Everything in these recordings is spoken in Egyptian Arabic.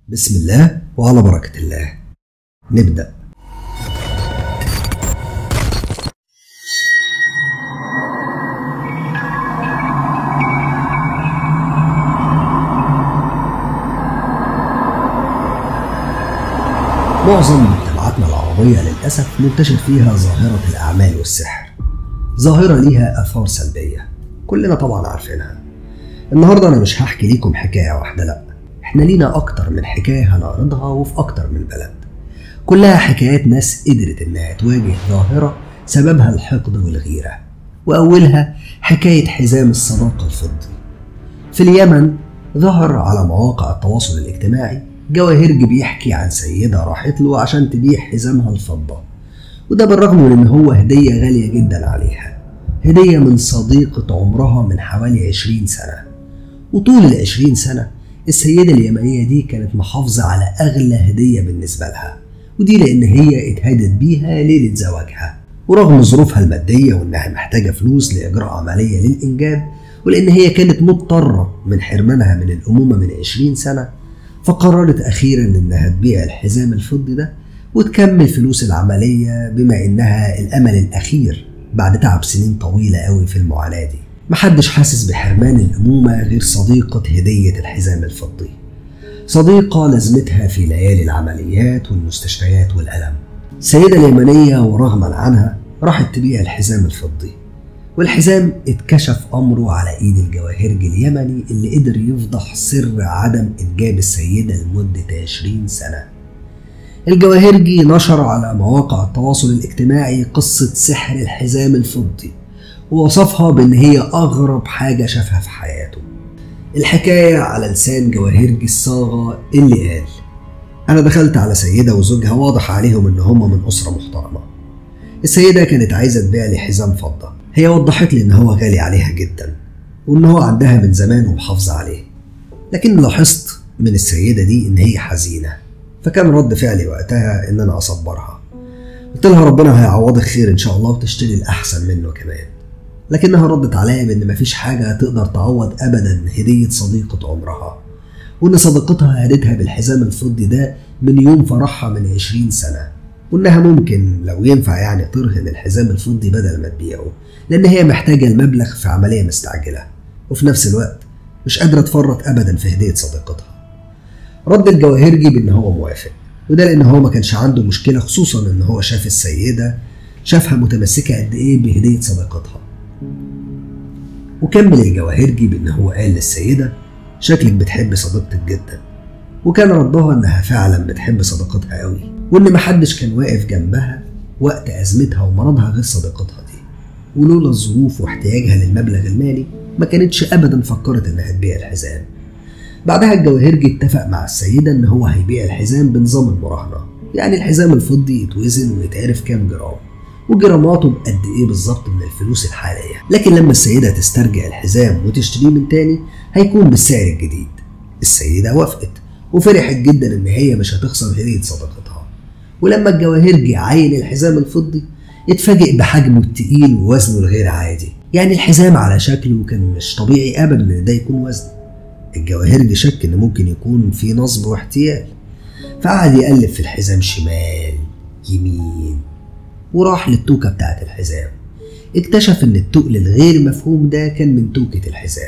بسم الله وعلى بركة الله نبدأ معظم مجتمعاتنا العربية للأسف منتشر فيها ظاهرة الأعمال والسحر ظاهرة ليها آثار سلبية كلنا طبعا عارفينها النهاردة أنا مش هحكي ليكم حكاية واحدة لأ احنا لينا أكتر من حكاية هنعرضها وفي أكتر من بلد كلها حكايات ناس قدرت إنها تواجه ظاهرة سببها الحقد والغيرة وأولها حكاية حزام الصداقة الفضي في اليمن ظهر على مواقع التواصل الاجتماعي جواهرج بيحكي عن سيدة راحت له عشان تبيع حزامها الفضة وده بالرغم من إن هو هدية غالية جدا عليها هدية من صديقة عمرها من حوالي عشرين سنة وطول العشرين سنة السيدة اليمنية دي كانت محافظة على أغلى هدية بالنسبة لها ودي لأن هي اتهدت بيها ليلة زواجها ورغم ظروفها المادية وإنها محتاجة فلوس لإجراء عملية للإنجاب ولأن هي كانت مضطرة من حرمانها من الأمومة من عشرين سنة فقررت أخيرا إنها تبيع الحزام الفضي ده وتكمل فلوس العملية بما إنها الأمل الأخير بعد تعب سنين طويلة قوي في المعاناة دي محدش حاسس بحرمان الأمومة غير صديقة هدية الحزام الفضي صديقة لازمتها في ليالي العمليات والمستشفيات والألم السيدة اليمنية ورغما عنها راحت تبيع الحزام الفضي والحزام اتكشف أمره على إيد الجواهرجي اليمني اللي قدر يفضح سر عدم إنجاب السيدة لمدة 20 سنة الجواهرجي نشر على مواقع التواصل الاجتماعي قصة سحر الحزام الفضي ووصفها بأن هي أغرب حاجة شافها في حياته الحكاية على لسان جواهرجي الصاغة اللي قال أنا دخلت على سيدة وزوجها واضح عليهم إن هما من أسرة محترمة السيدة كانت عايزة تبيع لي حزام فضة هي وضحت لي إن هو غالي عليها جدا وإن هو عندها من زمان ومحافظة عليه لكن لاحظت من السيدة دي إن هي حزينة فكان رد فعلي وقتها إن أنا أصبرها قلت لها ربنا هيعوضك خير إن شاء الله وتشتري الأحسن منه كمان لكنها ردت عليا بإن مفيش حاجة تقدر تعوض أبدا هدية صديقة عمرها وإن صديقتها هدتها بالحزام الفضي ده من يوم فرحها من عشرين سنة وإنها ممكن لو ينفع يعني ترهن الحزام الفضي بدل ما تبيعه لأن هي محتاجة المبلغ في عملية مستعجلة وفي نفس الوقت مش قادرة تفرط أبدا في هدية صديقتها رد الجواهرجي بإن هو موافق وده لأن هو ما كانش عنده مشكلة خصوصا إن هو شاف السيدة شافها متمسكة قد إيه بهدية صديقتها وكمل الجواهرجي بإن هو قال للسيدة شكلك بتحب صديقتك جدا وكان ردها إنها فعلا بتحب صديقتها قوي وإن محدش كان واقف جنبها وقت أزمتها ومرضها غير صديقتها دي ولولا الظروف واحتياجها للمبلغ المالي ما كانتش أبدا فكرت إنها تبيع الحزام بعدها الجواهرجي اتفق مع السيدة إن هو هيبيع الحزام بنظام المراهنة يعني الحزام الفضي يتوزن ويتعرف كام جرام وجراماته بقد ايه بالظبط من الفلوس الحالية لكن لما السيدة تسترجع الحزام وتشتريه من تاني هيكون بالسعر الجديد السيدة وافقت وفرحت جدا ان هي مش هتخسر هدية صداقتها ولما الجواهرجي عين الحزام الفضي اتفاجئ بحجمه التقيل ووزنه الغير عادي يعني الحزام على شكله كان مش طبيعي ابدا ان ده يكون وزن الجواهرجي شك ان ممكن يكون في نصب واحتيال فقعد يقلب في الحزام شمال يمين وراح للتوكة بتاعت الحزام اكتشف ان التقل الغير مفهوم ده كان من توكة الحزام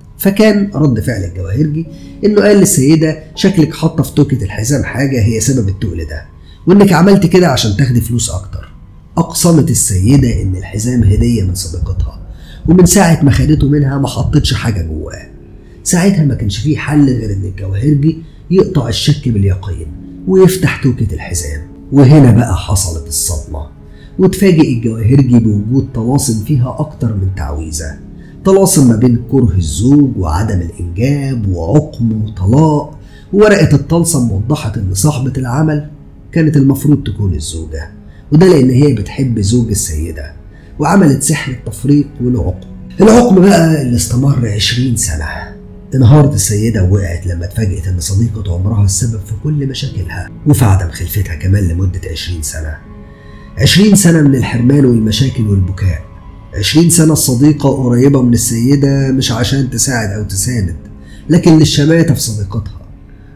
فكان رد فعل الجواهرجي انه قال للسيدة شكلك حاطة في توكة الحزام حاجة هي سبب التقل ده وانك عملت كده عشان تاخدي فلوس اكتر اقسمت السيدة ان الحزام هدية من صديقتها ومن ساعة ما خدته منها ما حطتش حاجة جواه ساعتها ما كانش فيه حل غير ان الجواهرجي يقطع الشك باليقين ويفتح توكة الحزام وهنا بقى حصلت الصدمة وتفاجئ الجواهرجي بوجود طلاسم فيها أكتر من تعويذة طلاسم ما بين كره الزوج وعدم الإنجاب وعقم وطلاق وورقة الطلسم وضحت إن صاحبة العمل كانت المفروض تكون الزوجة وده لأن هي بتحب زوج السيدة وعملت سحر التفريق والعقم العقم بقى اللي استمر عشرين سنة انهارت السيدة ووقعت لما اتفاجئت إن صديقة عمرها السبب في كل مشاكلها وفي عدم خلفتها كمان لمدة عشرين سنة عشرين سنة من الحرمان والمشاكل والبكاء عشرين سنة الصديقة قريبة من السيدة مش عشان تساعد أو تساند لكن للشماتة في صديقتها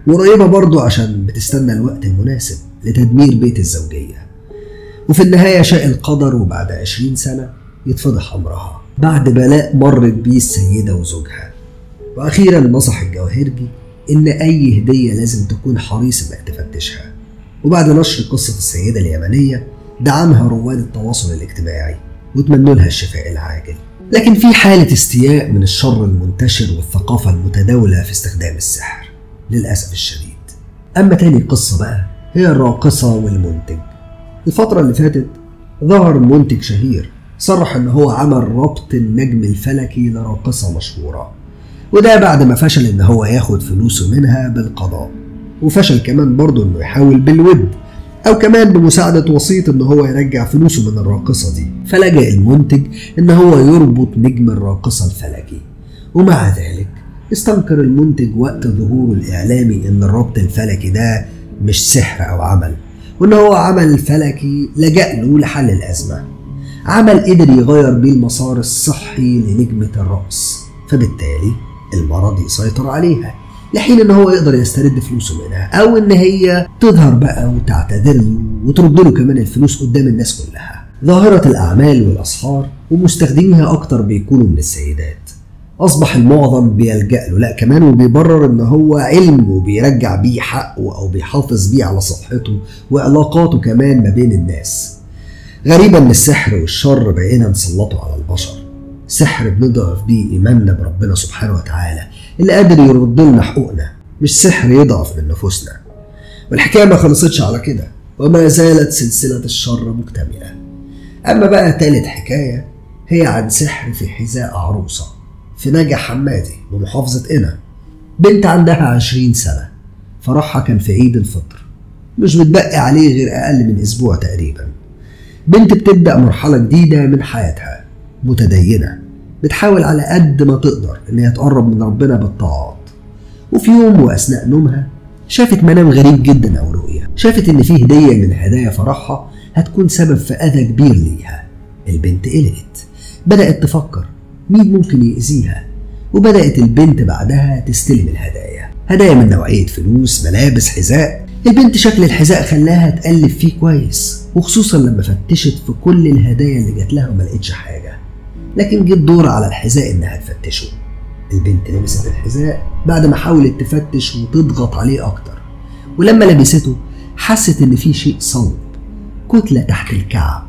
وقريبة برضه عشان بتستنى الوقت المناسب لتدمير بيت الزوجية وفي النهاية شاء القدر وبعد عشرين سنة يتفضح أمرها بعد بلاء مرت بيه السيدة وزوجها وأخيرا نصح الجواهرجي إن أي هدية لازم تكون حريص إنك تفتشها وبعد نشر قصة السيدة اليمنية دعمها رواد التواصل الاجتماعي وتمنوا لها الشفاء العاجل لكن في حالة استياء من الشر المنتشر والثقافة المتداولة في استخدام السحر للأسف الشديد أما تاني قصة بقى هي الراقصة والمنتج الفترة اللي فاتت ظهر منتج شهير صرح إن هو عمل ربط النجم الفلكي لراقصة مشهورة وده بعد ما فشل إن هو ياخد فلوسه منها بالقضاء وفشل كمان برضه إنه يحاول بالود أو كمان بمساعدة وسيط إن هو يرجع فلوسه من الراقصة دي فلجأ المنتج إن هو يربط نجم الراقصة الفلكي ومع ذلك استنكر المنتج وقت ظهوره الإعلامي إن الربط الفلكي ده مش سحر أو عمل وإن هو عمل فلكي لجأ له لحل الأزمة عمل قدر يغير بيه المسار الصحي لنجمة الرأس فبالتالي المرض يسيطر عليها لحين ان هو يقدر يسترد فلوسه منها او ان هي تظهر بقى وتعتذر له وترد له كمان الفلوس قدام الناس كلها ظاهرة الأعمال والأسحار ومستخدميها أكتر بيكونوا من السيدات أصبح المعظم بيلجأ له لا كمان وبيبرر إن هو علم وبيرجع بيه حقه أو بيحافظ بيه على صحته وعلاقاته كمان ما بين الناس غريبة إن السحر والشر بقينا نسلطه على البشر سحر بنضعف بيه إيماننا بربنا سبحانه وتعالى اللي قادر يرد لنا حقوقنا مش سحر يضعف من نفوسنا والحكاية ما خلصتش على كده وما زالت سلسلة الشر مكتملة أما بقى تالت حكاية هي عن سحر في حذاء عروسة في نجا حمادي بمحافظة قنا بنت عندها عشرين سنة فرحها كان في عيد الفطر مش بتبقي عليه غير أقل من أسبوع تقريبا بنت بتبدأ مرحلة جديدة من حياتها متدينة بتحاول على قد ما تقدر إن هي تقرب من ربنا بالطاعات وفي يوم وأثناء نومها شافت منام غريب جدا أو رؤية شافت إن في هدية من هدايا فرحها هتكون سبب في أذى كبير ليها البنت قلقت بدأت تفكر مين ممكن يأذيها وبدأت البنت بعدها تستلم الهدايا هدايا من نوعية فلوس ملابس حذاء البنت شكل الحذاء خلاها تقلب فيه كويس وخصوصا لما فتشت في كل الهدايا اللي جات لها وما لقيتش حاجة لكن جه الدور على الحذاء انها تفتشه البنت لبست الحذاء بعد ما حاولت تفتش وتضغط عليه اكتر ولما لبسته حست ان في شيء صلب كتلة تحت الكعب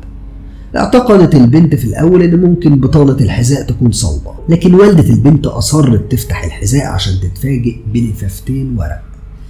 اعتقدت البنت في الأول إن ممكن بطانة الحذاء تكون صلبة، لكن والدة البنت أصرت تفتح الحذاء عشان تتفاجئ بلفافتين ورق.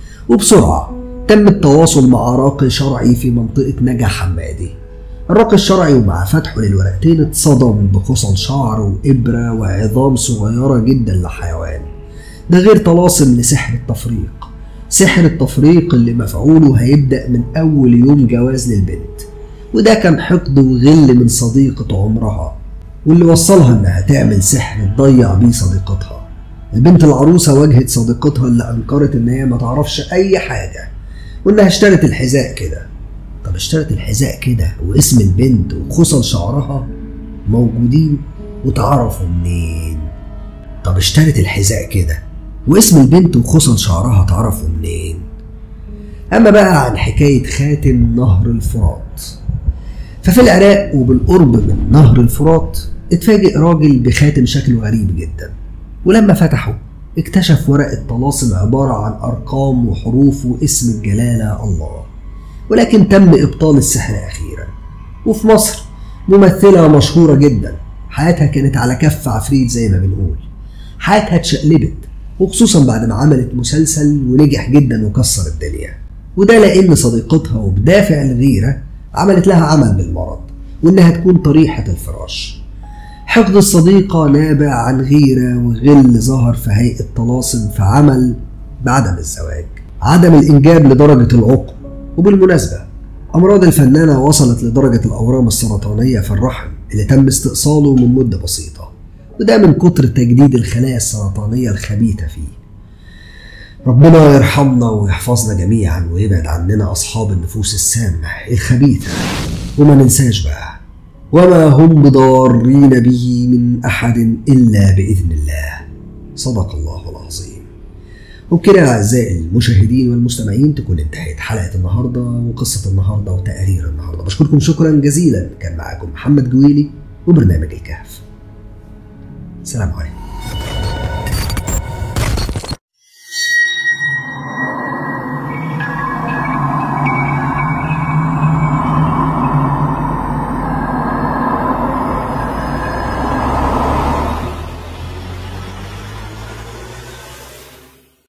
وبسرعة تم التواصل مع راقي شرعي في منطقة نجا حمادي. الراقي الشرعي ومع فتحه للورقتين اتصدم بخصل شعر وإبرة وعظام صغيرة جدا لحيوان. ده غير طلاسم لسحر التفريق. سحر التفريق اللي مفعوله هيبدأ من أول يوم جواز للبنت. وده كان حقد وغل من صديقة عمرها واللي وصلها انها تعمل سحر تضيع بيه صديقتها البنت العروسة واجهت صديقتها اللي انكرت ان هي ما تعرفش اي حاجة وانها اشترت الحذاء كده طب اشترت الحذاء كده واسم البنت وخصل شعرها موجودين وتعرفوا منين طب اشترت الحذاء كده واسم البنت وخصل شعرها تعرفوا منين اما بقى عن حكاية خاتم نهر الفرات ففي العراق وبالقرب من نهر الفرات اتفاجئ راجل بخاتم شكله غريب جدا ولما فتحه اكتشف ورق الطلاسم عبارة عن أرقام وحروف واسم الجلالة الله ولكن تم إبطال السحر أخيرا وفي مصر ممثلة مشهورة جدا حياتها كانت على كف عفريت زي ما بنقول حياتها اتشقلبت وخصوصا بعد ما عملت مسلسل ونجح جدا وكسر الدنيا وده لأن صديقتها وبدافع الغيرة عملت لها عمل بالمرض وإنها تكون طريحة الفراش حقد الصديقة نابع عن غيرة وغل ظهر في هيئة طلاسم في عمل بعدم الزواج عدم الإنجاب لدرجة العقم وبالمناسبة أمراض الفنانة وصلت لدرجة الأورام السرطانية في الرحم اللي تم استئصاله من مدة بسيطة وده من كتر تجديد الخلايا السرطانية الخبيثة فيه ربنا يرحمنا ويحفظنا جميعا ويبعد عننا أصحاب النفوس السامة الخبيثة وما ننساش بقى وما هم بضارين به من أحد إلا بإذن الله صدق الله العظيم وبكده أعزائي المشاهدين والمستمعين تكون انتهت حلقة النهاردة وقصة النهاردة وتقارير النهاردة بشكركم شكرا جزيلا كان معاكم محمد جويلي وبرنامج الكهف سلام عليكم